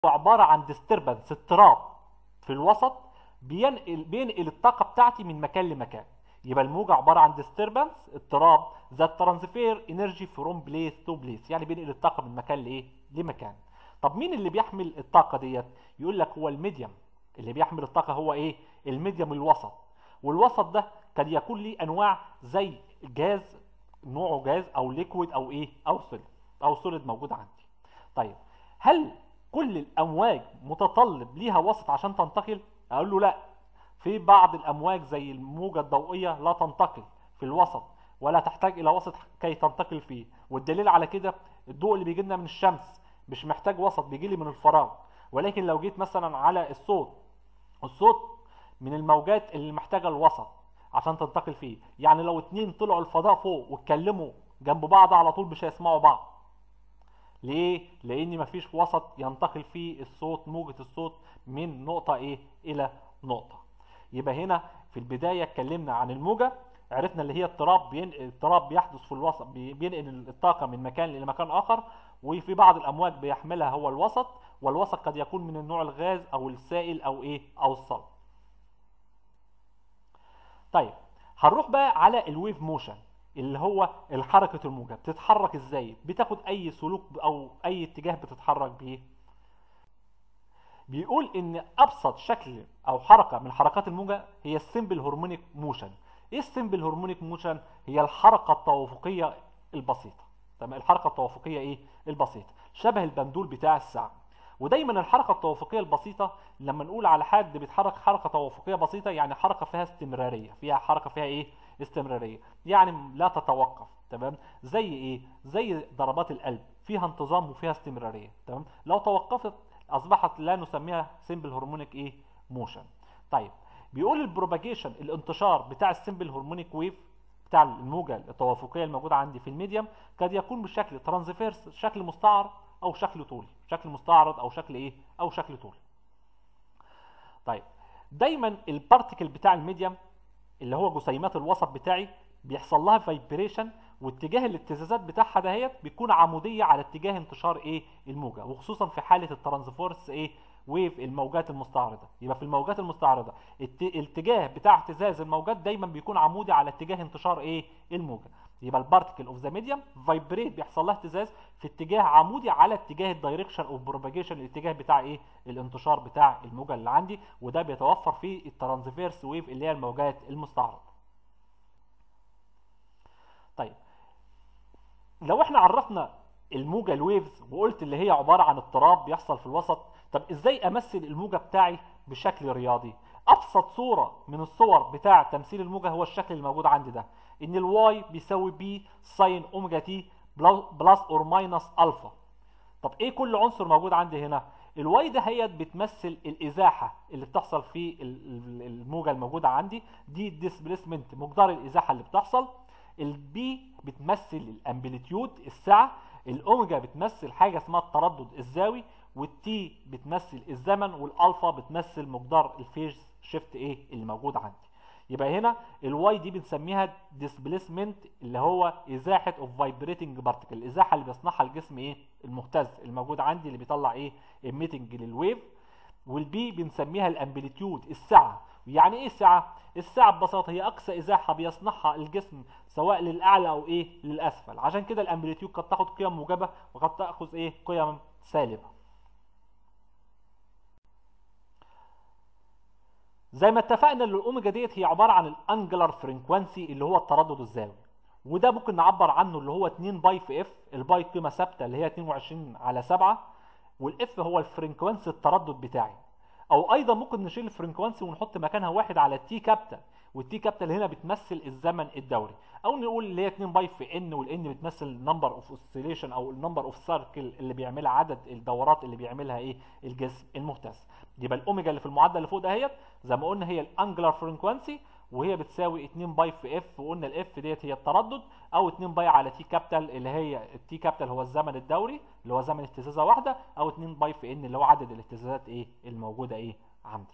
عباره عن ديستربنس اضطراب في الوسط بينقل بينقل الطاقه بتاعتي من مكان لمكان يبقى الموجه عباره عن ديستربنس اضطراب ذات ترانسفير انرجي فروم بليس تو بليس يعني بينقل الطاقه من مكان لايه لمكان طب مين اللي بيحمل الطاقه ديت يقول لك هو الميديم اللي بيحمل الطاقه هو ايه الميديم الوسط والوسط ده قد يكون ليه انواع زي جاز نوعه جاز او ليكويد او ايه او سوليد او سوليد موجود عندي طيب هل كل الامواج متطلب ليها وسط عشان تنتقل اقول له لا في بعض الامواج زي الموجه الضوئيه لا تنتقل في الوسط ولا تحتاج الى وسط كي تنتقل فيه والدليل على كده الضوء اللي بيجي لنا من الشمس مش محتاج وسط بيجي لي من الفراغ ولكن لو جيت مثلا على الصوت الصوت من الموجات اللي محتاجه الوسط عشان تنتقل فيه يعني لو اتنين طلعوا الفضاء فوق واتكلموا جنب بعض على طول مش هيسمعوا بعض ليه لان مفيش وسط ينتقل فيه الصوت موجة الصوت من نقطة ايه الى نقطة يبقى هنا في البداية اتكلمنا عن الموجة عرفنا اللي هي اضطراب بينقل اضطراب بيحدث في الوسط بينقل الطاقة من مكان الى مكان اخر وفي بعض الامواج بيحملها هو الوسط والوسط قد يكون من النوع الغاز او السائل او ايه او الصلب طيب هنروح بقى على الويف موشن اللي هو الحركة الموجة بتتحرك ازاي بتاخد اي سلوك او اي اتجاه بتتحرك بيه بيقول ان ابسط شكل او حركة من حركات الموجة هي السمبل هرمونيك موشن ايه السمبل هرمونيك موشن هي الحركة التوافقية البسيطة تمام الحركة التوافقية ايه البسيطة شبه البندول بتاع الساعة ودايما الحركة التوافقية البسيطة لما نقول على حد بيتحرك حركة توافقية بسيطة يعني حركة فيها استمرارية فيها حركة فيها ايه استمرارية يعني لا تتوقف تمام زي ايه زي ضربات القلب فيها انتظام وفيها استمرارية تمام لو توقفت اصبحت لا نسميها سيمبل هرمونيك ايه موشن طيب بيقول البروباجيشن الانتشار بتاع السيمبل هرمونيك ويف بتاع الموجة التوافقية الموجودة عندي في الميديم قد يكون بشكل ترانزفيرس شكل مستعر او شكل طولي شكل مستعرض او شكل ايه او شكل طولي طيب دايما البارتيكل بتاع الميديم اللي هو جسيمات الوسط بتاعي بيحصل لها فايبريشن واتجاه الاهتزازات بتاعها دهيت بيكون عموديه على اتجاه انتشار ايه الموجه وخصوصا في حاله الترانسفورس ايه ويف الموجات المستعرضه يبقى في الموجات المستعرضه الاتجاه بتاع اهتزاز الموجات دايما بيكون عمودي على اتجاه انتشار ايه الموجه يبقى البارتكل اوف ذا ميديم فايبريت بيحصل لها اهتزاز في اتجاه عمودي على اتجاه الدايركشن اوف بروباجيشن الاتجاه بتاع ايه الانتشار بتاع الموجه اللي عندي وده بيتوفر في الترانسفيرس ويف اللي هي الموجات المستعرضه طيب لو احنا عرفنا الموجه الويفز وقلت اللي هي عباره عن اضطراب بيحصل في الوسط طب ازاي امثل الموجه بتاعي بشكل رياضي ابسط صوره من الصور بتاع تمثيل الموجه هو الشكل الموجود عندي ده ان الواي بيساوي بي ساين اوميجا تي بلس اور ماينس الفا طب ايه كل عنصر موجود عندي هنا الواي ده هي بتمثل الازاحه اللي بتحصل في الموجه الموجوده عندي دي ديسبليسمنت مقدار الازاحه اللي بتحصل البي بتمثل الامبليتيود السعه الاوميجا بتمثل حاجه اسمها التردد الزاوي والتي بتمثل الزمن والالفا بتمثل مقدار الفيز شيفت ايه اللي موجود عندي يبقى هنا الواي دي بنسميها ديسبليسمنت اللي هو ازاحه اوف فايبريتنج بارتكل الازاحه اللي بيصنعها الجسم ايه المهتز الموجود عندي اللي بيطلع ايه ايميتنج للويف والبي بنسميها الامبليتيود السعه يعني ايه السعه السعه ببساطه هي اقصى ازاحه بيصنعها الجسم سواء للاعلى او ايه للاسفل عشان كده الامبليتيود قد تاخد قيم موجبه وقد تاخذ ايه قيم سالبه زي ما اتفقنا ان الاوميجا ديت هي عباره عن الانجلر فريكوانسي اللي هو التردد الزاوي وده ممكن نعبر عنه اللي هو 2 باي في اف الباي قيمه ثابته اللي هي 22 على 7 والاف هو الفريكوانسي التردد بتاعي او ايضا ممكن نشيل الفريكوانسي ونحط مكانها واحد على التي كابيتال والتي كابيتال هنا بتمثل الزمن الدوري او نقول اللي هي 2 باي في ان والان بتمثل النمبر اوف اوسيليشن او النمبر اوف سيركل اللي بيعملها عدد الدورات اللي بيعملها ايه الجسم المهتز يبقى الاوميجا اللي في المعادله اللي فوق دهيت زي ما قلنا هي الانجلر فريكوانسي وهي بتساوي 2 باي في اف وقلنا الاف ديت هي التردد او 2 باي على تي كابيتال اللي هي التي كابيتال هو الزمن الدوري اللي هو زمن اهتزازه واحده او 2 باي في ان اللي هو عدد الاهتزازات ايه الموجوده ايه عندي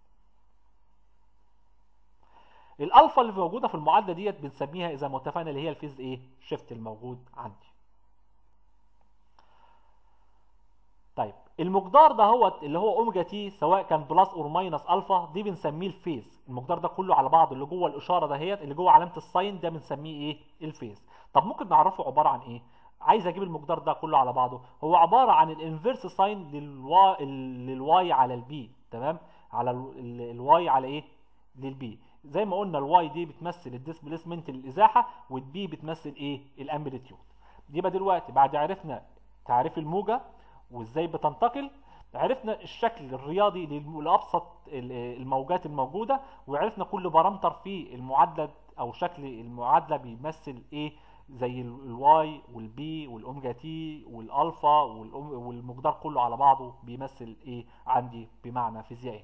الالفا اللي موجوده في المعادله ديت بنسميها اذا ما اتفقنا اللي هي الفيز ايه شيفت الموجود عندي طيب المقدار ده هو اللي هو اوميجا تي سواء كان بلس اور ماينس الفا دي بنسميه الفيز المقدار ده كله على بعضه اللي جوه الاشاره دهيت اللي جوه علامه الساين ده بنسميه ايه الفيز طب ممكن نعرفه عباره عن ايه عايز اجيب المقدار ده كله على بعضه هو عباره عن الانفيرس ساين للواي للواي على البي تمام على الواي على ايه للبي زي ما قلنا الواي دي بتمثل الديسبيسمنت الازاحه والبي بتمثل ايه الامبليتيود يبقى دلوقتي بعد عرفنا تعريف الموجه وازاي بتنتقل عرفنا الشكل الرياضي لابسط الموجات الموجوده وعرفنا كل بارامتر في المعادله او شكل المعادله بيمثل ايه زي الواي والبي والاوميجا تي والالفا والمقدار كله على بعضه بيمثل ايه عندي بمعنى فيزيائي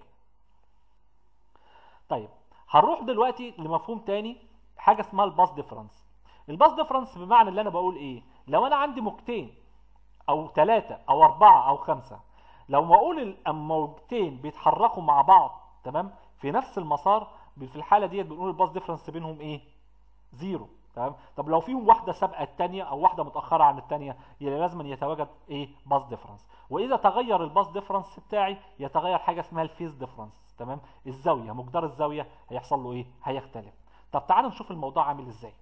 طيب هنروح دلوقتي لمفهوم تاني حاجه اسمها الباس ديفرنس الباس ديفرنس بمعنى اللي انا بقول ايه لو انا عندي موجتين او ثلاثة او اربعة او خمسة لو ما اقول الموجتين بيتحركوا مع بعض تمام في نفس المسار في الحالة ديت بنقول الباس ديفرنس بينهم ايه زيرو تمام طب لو فيهم واحدة سابقة الثانية او واحدة متأخرة عن الثانية يبقى لازم يتواجد ايه باس ديفرنس واذا تغير الباس ديفرنس بتاعي يتغير حاجة اسمها الفيز ديفرنس تمام الزاوية مقدار الزاوية هيحصل له ايه هيختلف طب تعالوا نشوف الموضوع عامل ازاي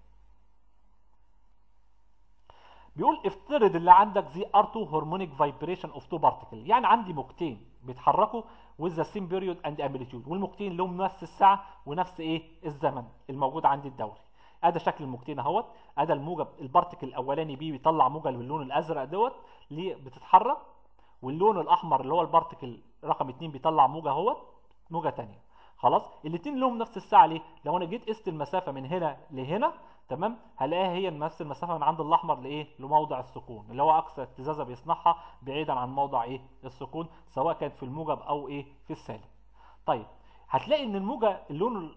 بيقول افترض اللي عندك زي R2 هرمونيك فايبريشن اوف تو بارتيكل يعني عندي موجتين بيتحركوا with the same period and amplitude والموجتين لهم نفس الساعه ونفس ايه الزمن الموجود عندي الدوري ادي شكل الموجتين اهوت ادي الموجه البارتيكل الاولاني بي بيطلع موجه باللون الازرق دوت ليه بتتحرك واللون الاحمر اللي هو البارتيكل رقم 2 بيطلع موجه اهوت موجه ثانيه خلاص الاثنين لهم نفس الساعه ليه لو انا جيت قست المسافه من هنا لهنا تمام هلاقيها هي نفس المسافه من عند الاحمر لايه لموضع السكون اللي هو اقصى اهتزازه بيصنعها بعيدا عن موضع ايه السكون سواء كانت في الموجب او ايه في السالب طيب هتلاقي ان الموجه اللون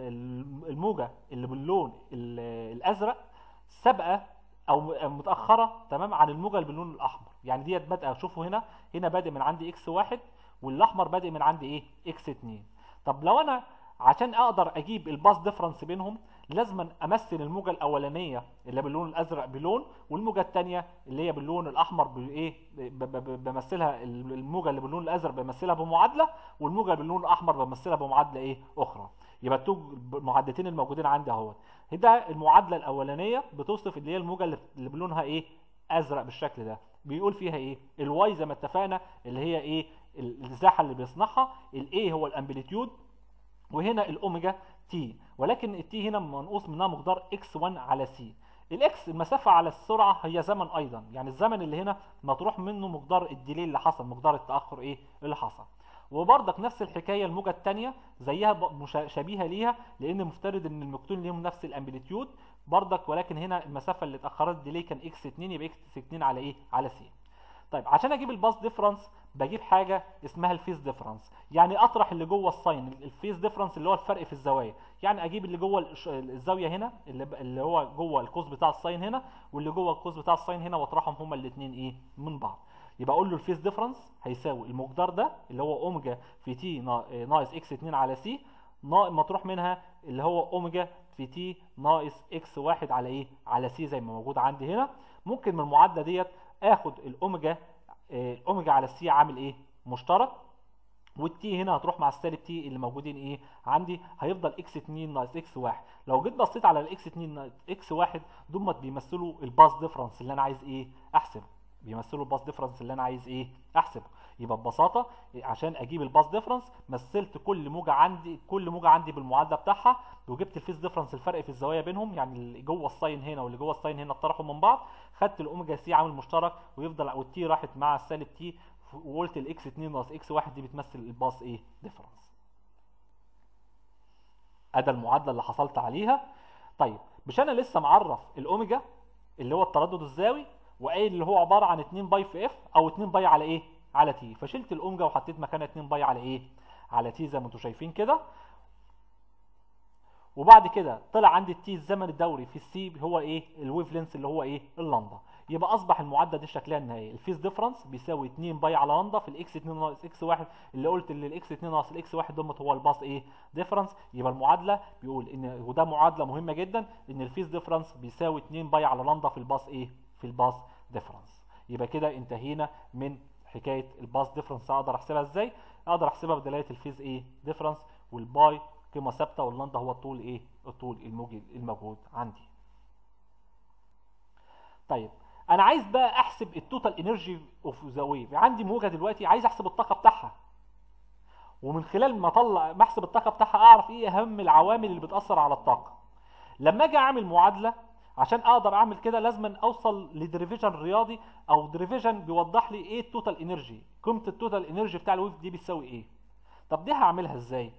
الموجه اللي باللون الازرق سابقه او متاخره تمام عن الموجه اللي باللون الاحمر يعني ديت بادئه شوفوا هنا هنا بادئ من عندي اكس واحد والاحمر بادئ من عندي ايه اكس 2 طب لو انا عشان اقدر اجيب الباس ديفرنس بينهم لازم امثل الموجه الاولانيه اللي باللون الازرق بلون والموجه الثانيه اللي هي باللون الاحمر بايه بمثلها الموجه اللي باللون الازرق بمثلها بمعادله والموجه اللي باللون الاحمر بمثلها بمعادله ايه اخرى يبقى المعادلتين الموجودين عندي اهوت ده المعادله الاولانيه بتوصف اللي هي الموجه اللي بلونها ايه ازرق بالشكل ده بيقول فيها ايه الواي زي ما اتفقنا اللي هي ايه الازاحه اللي بيصنعها الاي هو الامبليتيود وهنا الاوميجا تي ولكن التي هنا منقوص منها مقدار اكس 1 على سي الاكس المسافه على السرعه هي زمن ايضا يعني الزمن اللي هنا مطروح منه مقدار الديلي اللي حصل مقدار التاخر ايه اللي حصل وبرضك نفس الحكايه الموجه الثانيه زيها شبيهه ليها لان مفترض ان الموجتين ليهم نفس الامبليتيود برضك ولكن هنا المسافه اللي اتاخرت الديلي كان اكس 2 يبقى اكس 2 على ايه على سي طيب عشان اجيب الباس ديفرنس بجيب حاجه اسمها الفيز ديفرنس يعني اطرح اللي جوه الساين الفيز ديفرنس اللي هو الفرق في الزوايا يعني اجيب اللي جوه الزاويه هنا اللي, اللي هو جوه القوس بتاع الساين هنا واللي جوه القوس بتاع الساين هنا واطرحهم هما الاثنين ايه من بعض يبقى اقول له الفيز ديفرنس هيساوي المقدار ده اللي هو اوميجا في تي ناقص اكس 2 على سي مطروح منها اللي هو اوميجا في تي ناقص اكس 1 على ايه على سي زي ما موجود عندي هنا ممكن من المعادله ديت اخد الاوميجا الاوميجا على السي عامل ايه مشترك والتي هنا هتروح مع السالب تي اللي موجودين ايه عندي هيفضل اكس 2 ناقص اكس 1 لو جيت بصيت على الاكس 2 ناقص اكس 1 دول بيمثلوا الباس ديفرنس اللي انا عايز ايه احسبه بيمثلوا الباس ديفرنس اللي انا عايز ايه احسبه يبقى ببساطه عشان اجيب الباس ديفرنس مثلت كل موجه عندي كل موجه عندي بالمعادله بتاعها وجبت الفيز ديفرنس الفرق في الزوايا بينهم يعني اللي جوه الساين هنا واللي جوه الساين هنا اتطرحوا من بعض خدت الاوميجا سي عامل مشترك ويفضل والتي راحت مع السالب تي وقلت الاكس 2 ناقص اكس 1 دي بتمثل الباس ايه ديفرنس ادي المعادله اللي حصلت عليها طيب مش انا لسه معرف الاوميجا اللي هو التردد الزاوي وقايل اللي هو عباره عن 2 باي في اف او 2 باي على ايه على تي فشلت الاوميجا وحطيت مكانها 2 باي على ايه على تي زي ما انتم شايفين كده وبعد كده طلع عندي التي الزمن الدوري في السي هو ايه الويف لينس اللي هو ايه اللندا يبقى اصبح المعادله دي شكلها النهائي الفيز ديفرنس بيساوي 2 باي على لندا في الاكس 2 ناقص اكس 1 اللي قلت ان الاكس 2 ناقص الاكس 1 دوت هو الباص ايه ديفرنس يبقى المعادله بيقول ان وده معادله مهمه جدا ان الفيز ديفرنس بيساوي 2 باي على لندا في الباص ايه في الباص ديفرنس يبقى كده انتهينا من حكايه الباس ديفرنس اقدر احسبها ازاي اقدر احسبها بدلاله الفيز ايه ديفرنس والباي قيمه ثابته واللندا هو الطول ايه الطول الموجود الموجود عندي طيب انا عايز بقى احسب التوتال انرجي اوف ذا ويف عندي موجه دلوقتي عايز احسب الطاقه بتاعها ومن خلال ما اطلع ما احسب الطاقه بتاعها اعرف ايه اهم العوامل اللي بتاثر على الطاقه لما اجي اعمل معادله عشان اقدر اعمل كده لازم اوصل لدريفيجن رياضي او دريفيجن بيوضح لي ايه التوتال انرجي قيمه التوتال انرجي بتاع الويف دي بتساوي ايه طب دي هعملها ازاي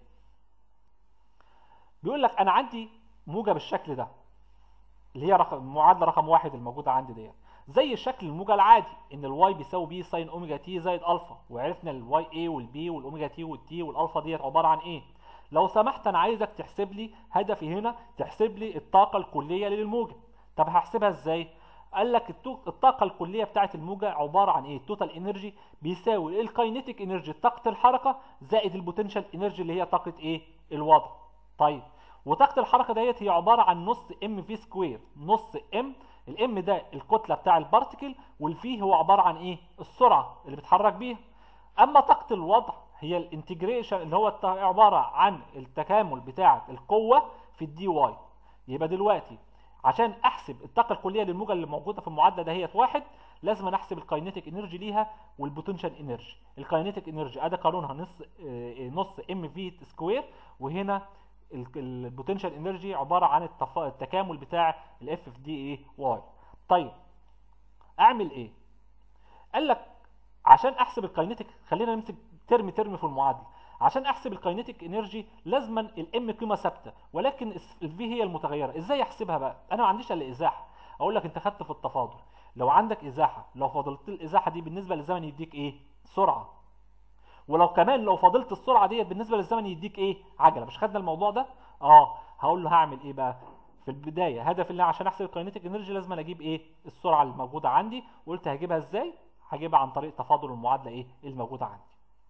بيقول لك انا عندي موجه بالشكل ده اللي هي رقم المعادله رقم واحد الموجوده عندي ديت زي شكل الموجه العادي ان الواي بيساوي بي ساين اوميجا تي زائد الفا وعرفنا الواي اي والبي والاوميجا تي والتي والالفا ديت عباره عن ايه لو سمحت انا عايزك تحسب لي هدفي هنا تحسب لي الطاقه الكليه للموجه طب هحسبها ازاي قال لك الطاقه الكليه بتاعه الموجه عباره عن ايه التوتال انرجي بيساوي الكاينيتيك انرجي طاقه الحركه زائد البوتنشال انرجي اللي هي طاقه ايه الوضع طيب وطاقه الحركه ديت هي عباره عن نص ام في سكوير نص ام الام ده الكتله بتاع البارتيكل والفي هو عباره عن ايه السرعه اللي بيتحرك بيها اما طاقه الوضع هي الانتجريشن اللي هو عباره عن التكامل بتاع القوه في الدي واي يبقى دلوقتي عشان احسب الطاقه الكليه للموجه اللي موجوده في المعادله دهيت واحد لازم أنا احسب الكاينيتيك انرجي ليها والبوتنشال انرجي الكاينيتيك انرجي ادي قانونها نص نص ام في سكوير وهنا البوتنشال انرجي عباره عن التف... التكامل بتاع الاف في دي ايه واي طيب اعمل ايه قال لك عشان احسب الكاينيتيك خلينا نمسك ترم ترم في المعادله عشان احسب الكاينيتيك انرجي لازما الام قيمه ثابته ولكن الفي هي المتغيره ازاي احسبها بقى انا ما عنديش الا ازاحه اقول لك انت خدت في التفاضل لو عندك ازاحه لو فضلت الازاحه دي بالنسبه للزمن يديك ايه سرعه ولو كمان لو فضلت السرعه ديت بالنسبه للزمن يديك ايه عجله مش خدنا الموضوع ده اه هقول له هعمل ايه بقى في البدايه هدف اللي عشان احسب الكاينيتيك انرجي لازم اجيب ايه السرعه الموجوده عندي وقلت هجيبها ازاي هجيبها عن طريق تفاضل المعادله ايه الموجوده عندي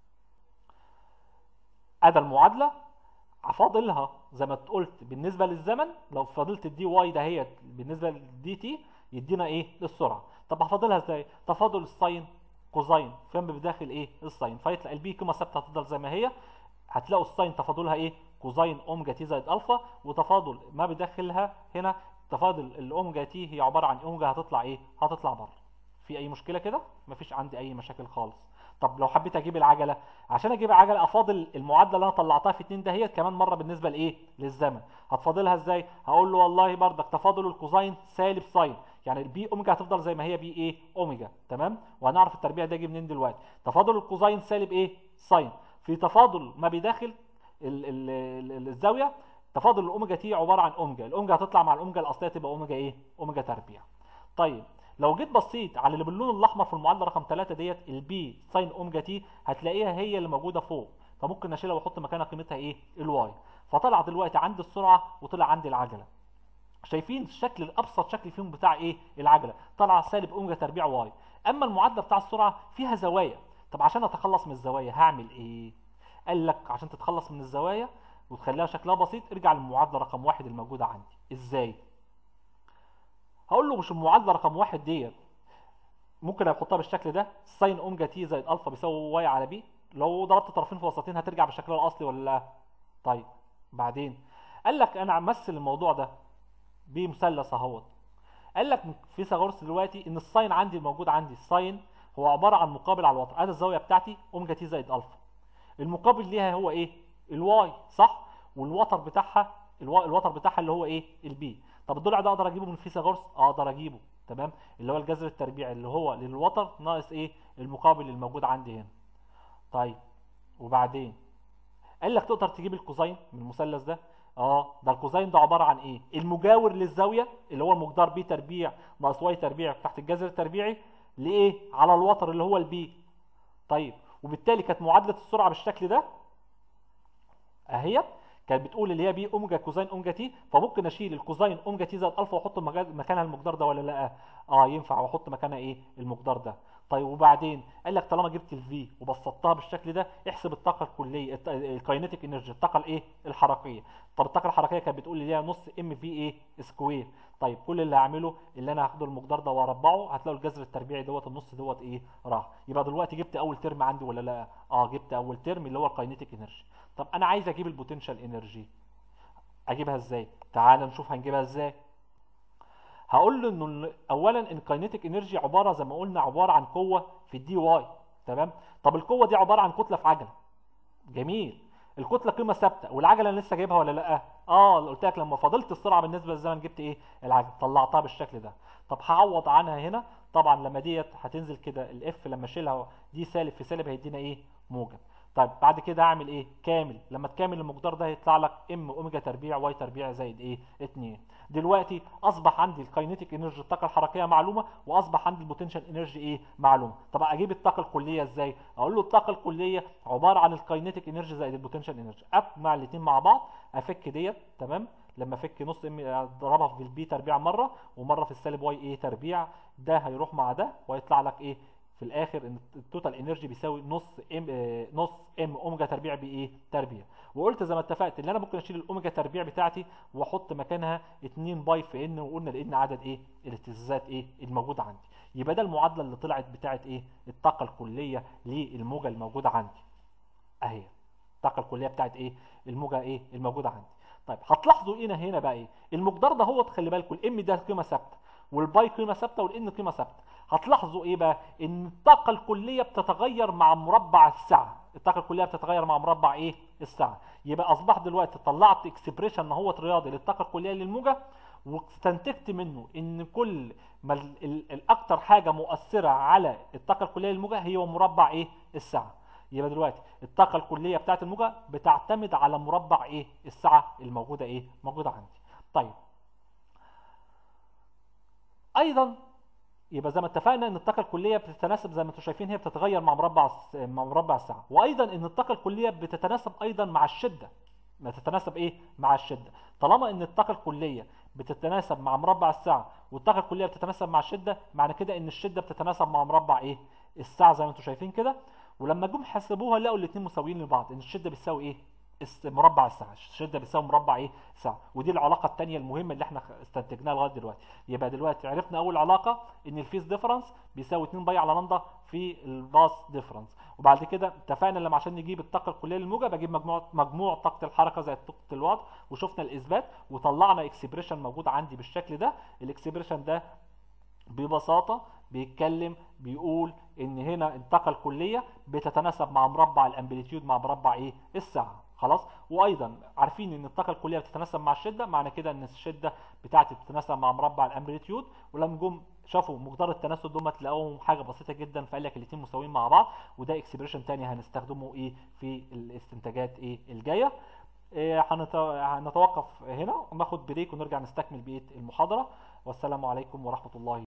ادى المعادله افاضلها زي ما قلت بالنسبه للزمن لو فاضلت الدي واي دهيت بالنسبه للدي تي يدينا ايه السرعه طب هفاضلها ازاي تفاضل الساين كوزاين فين بداخل ايه الساين فيطلع البي قيمه ثابته هتفضل زي ما هي هتلاقوا الساين تفاضلها ايه كوزاين اوميجا تي زائد الفا وتفاضل ما بداخلها هنا تفاضل الاوميجا تي هي عباره عن اوميجا هتطلع ايه هتطلع بره في اي مشكله كده مفيش عندي اي مشاكل خالص طب لو حبيت اجيب العجله عشان اجيب العجله افاضل المعادله اللي انا طلعتها في 2 دهيت كمان مره بالنسبه لايه للزمن هتفاضلها ازاي هقول له والله بردك تفاضل الكوزاين سالب ساين يعني البي اوميجا هتفضل زي ما هي بي ايه اوميجا تمام وهنعرف التربيع ده جه منين دلوقتي تفاضل الكوزاين سالب ايه ساين في تفاضل ما بيداخل ال ال ال الزاويه تفاضل الاوميجا تي عباره عن اوميجا الاوميجا هتطلع مع الاوميجا الاصليه تبقى اوميجا ايه اوميجا تربيع طيب لو جيت بصيت على اللي باللون الاحمر في المعادله رقم 3 ديت البي ساين اوميجا تي هتلاقيها هي اللي موجوده فوق فممكن اشيلها واحط مكانها قيمتها ايه الواي فطلع دلوقتي عندي السرعه وطلع عندي العجله شايفين الشكل الابسط شكل فيهم بتاع ايه العجله طلع سالب اوميجا تربيع واي اما المعادله بتاع السرعه فيها زوايا طب عشان اتخلص من الزوايا هعمل ايه قال لك عشان تتخلص من الزوايا وتخليها شكلها بسيط ارجع للمعادله رقم واحد الموجوده عندي ازاي هقول له مش المعادله رقم واحد ديت ممكن احطها بالشكل ده ساين اوميجا تي زائد الفا بيساوي واي على بي لو ضربت طرفين في وسطين هترجع بشكلها الاصلي ولا لا طيب بعدين قال لك انا امثل الموضوع ده بمثلث اهوت قال لك في فيثاغورس دلوقتي ان الساين عندي الموجود عندي الساين هو عباره عن مقابل على الوتر ادي الزاويه بتاعتي اوميجا تي زائد الفا المقابل ليها هو ايه الواي صح والوتر بتاعها الوا... الوتر بتاعها اللي هو ايه البي طب الضلع ده اقدر اجيبه من فيثاغورس اقدر اجيبه تمام اللي هو الجذر التربيعي اللي هو للوتر ناقص ايه المقابل الموجود عندي هنا طيب وبعدين قال لك تقدر تجيب الكوزين من المثلث ده اه ده الكوزين ده عباره عن ايه المجاور للزاويه اللي هو مقدار بي تربيع ناقص واي تربيع تحت الجذر التربيعي لايه على الوتر اللي هو البي طيب وبالتالي كانت معادله السرعه بالشكل ده اهيت كانت بتقول اللي هي بي اوميجا كوزين اوميجا تي فممكن اشيل الكوزين اوميجا تي زائد الفا واحط مكانها المقدار ده ولا لا اه ينفع واحط مكانها ايه المقدار ده طيب وبعدين قال لك طالما جبت الفي وبسطتها بالشكل ده احسب الطاقه الكليه الكاينيتيك انرجي الطاقه الايه الحركيه طب الطاقه الحركيه كانت بتقول لي ليها نص ام في ايه سكوير طيب كل اللي هعمله اللي انا هاخده المقدار ده واربعه هتلاقوا الجذر التربيعي دوت النص دوت ايه راح يبقى دلوقتي جبت اول ترم عندي ولا لا اه جبت اول ترم اللي هو الكاينيتيك انرجي طب انا عايز اجيب البوتنشال انرجي اجيبها ازاي تعال نشوف هنجيبها ازاي هقول له انه ال- اولا الكاينيتيك انرجي عباره زي ما قلنا عباره عن قوه في الدي واي تمام طب القوه دي عباره عن كتله في عجله جميل الكتله قيمه ثابته والعجله انا لسه جايبها ولا لا اه قلت لك لما فضلت السرعه بالنسبه للزمن جبت ايه العجله طلعتها بالشكل ده طب هعوض عنها هنا طبعا لما ديت هتنزل كده الاف لما اشيلها دي سالب في سالب هيدينا ايه موجب طيب بعد كده اعمل ايه كامل لما تكامل المقدار ده هيطلع لك ام اوميجا تربيع واي تربيع زائد ايه 2 دلوقتي اصبح عندي الكاينيتيك انرجي الطاقه الحركيه معلومه واصبح عندي البوتنشال انرجي ايه معلومه طب اجيب الطاقه الكليه ازاي اقول له الطاقه الكليه عباره عن الكاينيتيك انرجي زائد البوتنشال انرجي اجمع الاثنين مع بعض افك ديت تمام لما افك نص ام اضربها في البي تربيع مره ومره في السالب واي ايه تربيع ده هيروح مع ده ويطلع لك ايه في الاخر ان التوتال انرجي بيساوي نص ام آه، نص ام اوميجا تربيع بايه تربيع وقلت زي ما اتفقت ان انا ممكن اشيل الاوميجا تربيع بتاعتي واحط مكانها 2 باي في ان وقلنا لان عدد ايه الاهتزازات ايه الموجوده عندي يبقى ده المعادله اللي طلعت بتاعت ايه الطاقه الكليه للموجه الموجوده عندي اهي الطاقه الكليه بتاعت ايه الموجه ايه الموجوده عندي طيب هتلاحظوا هنا هنا بقى ايه المقدار ده هو خلي بالكم الام ده قيمه ثابته والباي قيمه ثابته والان قيمه ثابته هتلاحظوا ايه بقى ان الطاقه الكليه بتتغير مع مربع السعه الطاقه الكليه بتتغير مع مربع ايه السعه يبقى اصبح دلوقتي طلعت اكسبريشن هو رياضي للطاقه الكليه للموجه واستنتجت منه ان كل ما ال- ال- الاكتر حاجه مؤثره على الطاقه الكليه للموجه هي مربع ايه السعه يبقى دلوقتي الطاقه الكليه بتاعه الموجه بتعتمد على مربع ايه السعه الموجوده ايه موجوده عندي طيب ايضا يبقى زي ما اتفقنا ان الطاقه الكليه بتتناسب زي ما انتم شايفين هي بتتغير مع مربع الس- مع مربع الساعه وايضا ان الطاقه الكليه بتتناسب ايضا مع الشده ما تتناسب ايه مع الشده طالما ان الطاقه الكليه بتتناسب مع مربع الساعه والطاقه الكليه بتتناسب مع الشده معنى كده ان الشده بتتناسب مع مربع ايه الساعه زي ما انتم شايفين كده ولما جم حسبوها لقوا الاثنين مساويين لبعض ان الشده بتساوي ايه الس- مربع الساعه الشده بتساوي مربع ايه الساعه ودي العلاقه الثانيه المهمه اللي احنا استنتجناها لغايه دلوقتي يبقى دلوقتي عرفنا اول علاقه ان الفيس ديفرنس بيساوي 2 باي على لندا في الباس ديفرنس وبعد كده اتفقنا لما عشان نجيب الطاقه الكليه للموجه بجيب مجموع مجموع طاقه الحركه زائد طاقه الوضع وشفنا الاثبات وطلعنا اكسبريشن موجود عندي بالشكل ده الاكسبريشن ده ببساطة بيتكلم بيقول ان هنا الطاقة الكلية بتتناسب مع مربع الامبليتيود مع مربع ايه الساعة خلاص وايضا عارفين ان الطاقة الكلية بتتناسب مع الشدة معنى كده ان الشدة بتاعتي بتتناسب مع مربع الامبليتيود ولما جم شافوا مقدار التناسب دوت لقوهم حاجة بسيطة جدا فقال لك الاثنين مساويين مع بعض وده اكسبريشن تاني هنستخدمه ايه في الاستنتاجات ايه الجاية إيه، هنت- هنتوقف هنا وناخد بريك ونرجع نستكمل بقية المحاضرة والسلام عليكم ورحمة الله